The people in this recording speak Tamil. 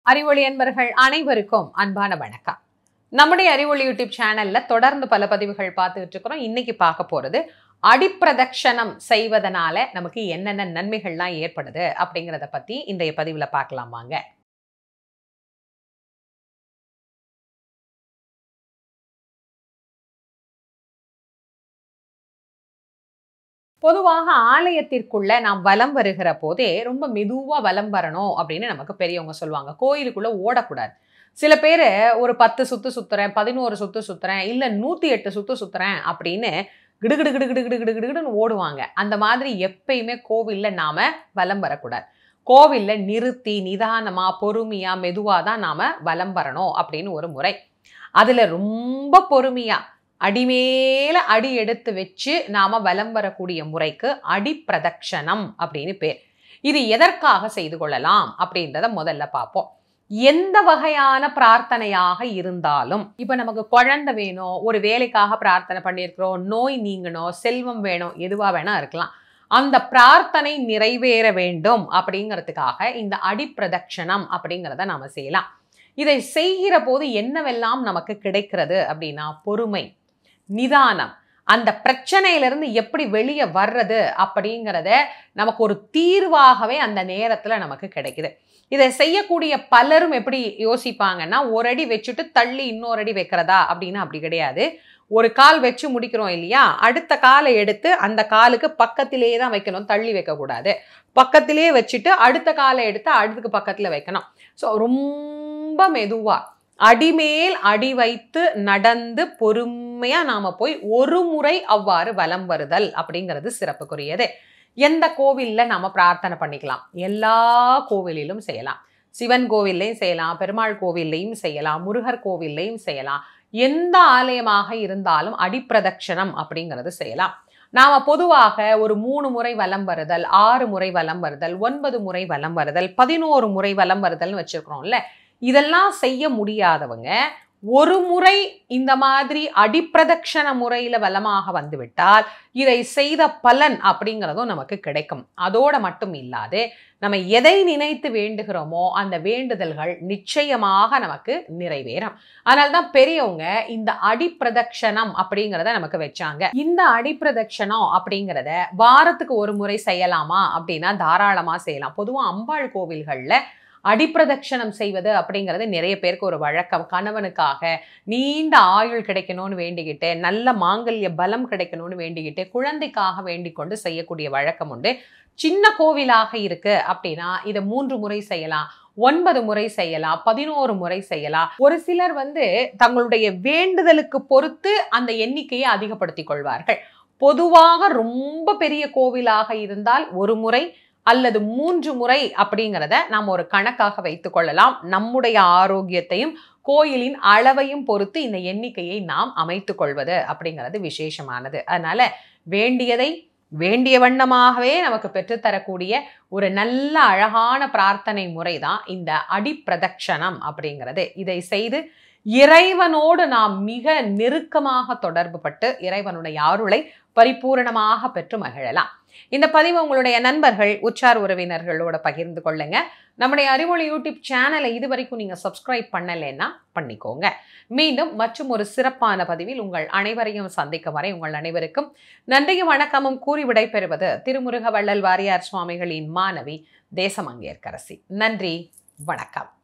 அறிவொளி அன்பர்கள் அனைவருக்கும் அன்பான வணக்கம் நம்முடைய அறிவொளி யூடியூப் சேனல்ல தொடர்ந்து பல பதிவுகள் பார்த்துக்கிட்டு இருக்கிறோம் இன்னைக்கு பார்க்க போறது அடிப்பிரதட்சணம் செய்வதனால நமக்கு என்னென்ன நன்மைகள்லாம் ஏற்படுது அப்படிங்கிறத பத்தி இன்றைய பதிவுல பார்க்கலாம் வாங்க பொதுவாக ஆலயத்திற்குள்ள நாம் வலம் வருகிற போதே ரொம்ப மெதுவா வலம் வரணும் அப்படின்னு நமக்கு பெரியவங்க சொல்லுவாங்க கோயிலுக்குள்ள ஓடக்கூடாது சில பேர் ஒரு பத்து சுத்து சுத்துறேன் பதினோரு சுத்து சுத்துறேன் இல்ல நூத்தி எட்டு சுத்து சுத்துறேன் அப்படின்னு கிடுகிடு கிடு கிடு கிடு கிடு கிடுன்னு ஓடுவாங்க அந்த மாதிரி எப்பயுமே கோவில்ல நாம வலம் வரக்கூடாது கோவில்ல நிறுத்தி நிதானமா பொறுமையா மெதுவா தான் நாம வலம் வரணும் அப்படின்னு ஒரு முறை அதுல ரொம்ப பொறுமையா அடிமேல அடி எடுத்து வச்சு நாம வலம் வரக்கூடிய முறைக்கு அடிப்பிரதட்சணம் அப்படின்னு பேர் இது எதற்காக செய்து கொள்ளலாம் அப்படின்றத முதல்ல பார்ப்போம் எந்த வகையான பிரார்த்தனையாக இருந்தாலும் இப்ப நமக்கு குழந்தை வேணும் ஒரு வேலைக்காக பிரார்த்தனை பண்ணியிருக்கிறோம் நோய் நீங்கணும் செல்வம் வேணும் எதுவா வேணா இருக்கலாம் அந்த பிரார்த்தனை நிறைவேற வேண்டும் அப்படிங்கிறதுக்காக இந்த அடிப்பிரதட்சணம் அப்படிங்கிறத நாம செய்யலாம் இதை செய்கிற போது என்னவெல்லாம் நமக்கு கிடைக்கிறது அப்படின்னா பொறுமை நிதானம் அந்த பிரச்சனையிலிருந்து எப்படி வெளியே வர்றது அப்படிங்கிறத நமக்கு ஒரு தீர்வாகவே அந்த நேரத்துல நமக்கு கிடைக்குது இதை செய்யக்கூடிய பலரும் எப்படி யோசிப்பாங்கன்னா ஒரு அடி வச்சுட்டு தள்ளி இன்னொரு அடி வைக்கிறதா அப்படின்னு அப்படி கிடையாது ஒரு கால் வச்சு முடிக்கிறோம் இல்லையா அடுத்த காலை எடுத்து அந்த காலுக்கு பக்கத்திலேயே தான் வைக்கணும் தள்ளி வைக்கக்கூடாது பக்கத்திலே வச்சுட்டு அடுத்த காலை எடுத்து அடுத்துக்கு பக்கத்தில் வைக்கணும் ஸோ ரொம்ப மெதுவாக அடிமேல் அடி வைத்து நடந்து பொறுமையா நாம போய் ஒரு முறை அவ்வாறு வலம் வருதல் அப்படிங்கிறது சிறப்புக்குரியது எந்த கோவில்ல நாம பிரார்த்தனை பண்ணிக்கலாம் எல்லா கோவிலிலும் செய்யலாம் சிவன் கோவில்லையும் செய்யலாம் பெருமாள் கோவில்லையும் செய்யலாம் முருகர் கோவில்லையும் செய்யலாம் எந்த ஆலயமாக இருந்தாலும் அடிப்பிரதட்சணம் அப்படிங்கிறது செய்யலாம் நாம பொதுவாக ஒரு மூணு முறை வலம் வருதல் ஆறு முறை வலம் வருதல் ஒன்பது முறை வலம் வருதல் பதினோரு முறை வலம் வருதல்னு வச்சிருக்கிறோம்ல இதெல்லாம் செய்ய முடியாதவங்க ஒரு முறை இந்த மாதிரி அடிப்பிரதட்சண முறையில வலமாக வந்துவிட்டால் இதை செய்த பலன் அப்படிங்கிறதும் நமக்கு கிடைக்கும் அதோட மட்டும் இல்லாது நம்ம எதை நினைத்து வேண்டுகிறோமோ அந்த வேண்டுதல்கள் நிச்சயமாக நமக்கு நிறைவேறும் அதனால்தான் பெரியவங்க இந்த அடிப்பிரதட்சணம் அப்படிங்கிறத நமக்கு வச்சாங்க இந்த அடிப்பிரதட்சணம் அப்படிங்கிறத வாரத்துக்கு ஒரு முறை செய்யலாமா அப்படின்னா தாராளமா செய்யலாம் பொதுவா அம்பாள் கோவில்கள்ல அடிப்பிரதட்சணம் செய்வது அப்படிங்கிறது நிறைய பேருக்கு ஒரு வழக்கம் கணவனுக்காக நீண்ட ஆயுள் கிடைக்கணும்னு வேண்டிக்கிட்டு நல்ல மாங்கல்ய பலம் கிடைக்கணும்னு வேண்டிக்கிட்டு குழந்தைக்காக வேண்டிக் கொண்டு செய்யக்கூடிய வழக்கம் உண்டு சின்ன கோவிலாக இருக்கு அப்படின்னா இதை மூன்று முறை செய்யலாம் ஒன்பது முறை செய்யலாம் பதினோரு முறை செய்யலாம் ஒரு சிலர் வந்து தங்களுடைய வேண்டுதலுக்கு பொறுத்து அந்த எண்ணிக்கையை அதிகப்படுத்திக் கொள்வார்கள் பொதுவாக ரொம்ப பெரிய கோவிலாக இருந்தால் ஒரு முறை அல்லது மூன்று முறை அப்படிங்கிறத நாம் ஒரு கணக்காக வைத்துக் கொள்ளலாம் நம்முடைய ஆரோக்கியத்தையும் கோயிலின் அளவையும் பொறுத்து இந்த எண்ணிக்கையை நாம் அமைத்து கொள்வது அப்படிங்கிறது விசேஷமானது அதனால வேண்டியதை வேண்டிய வண்ணமாகவே நமக்கு பெற்றுத்தரக்கூடிய ஒரு நல்ல அழகான பிரார்த்தனை முறை தான் இந்த அடிப்பிரதட்சணம் அப்படிங்கிறது இதை செய்து இறைவனோடு நாம் மிக நெருக்கமாக தொடர்பு பட்டு இறைவனுடைய அருளை பரிபூரணமாக பெற்று மகிழலாம் இந்த பதிவு உங்களுடைய நண்பர்கள் உற்றார் உறவினர்களோட பகிர்ந்து கொள்ளுங்க நம்முடைய அறிவொளி யூடியூப் சேனலை இது வரைக்கும் நீங்க சப்ஸ்கிரைப் பண்ணலைன்னா பண்ணிக்கோங்க மீண்டும் மற்றும் ஒரு சிறப்பான பதிவில் உங்கள் அனைவரையும் சந்திக்கும் வரை உங்கள் அனைவருக்கும் நன்றியும் வணக்கமும் கூறி விடைபெறுவது திருமுருக வள்ளல் வாரியார் சுவாமிகளின் மாணவி தேசமங்கேற்கரசி நன்றி வணக்கம்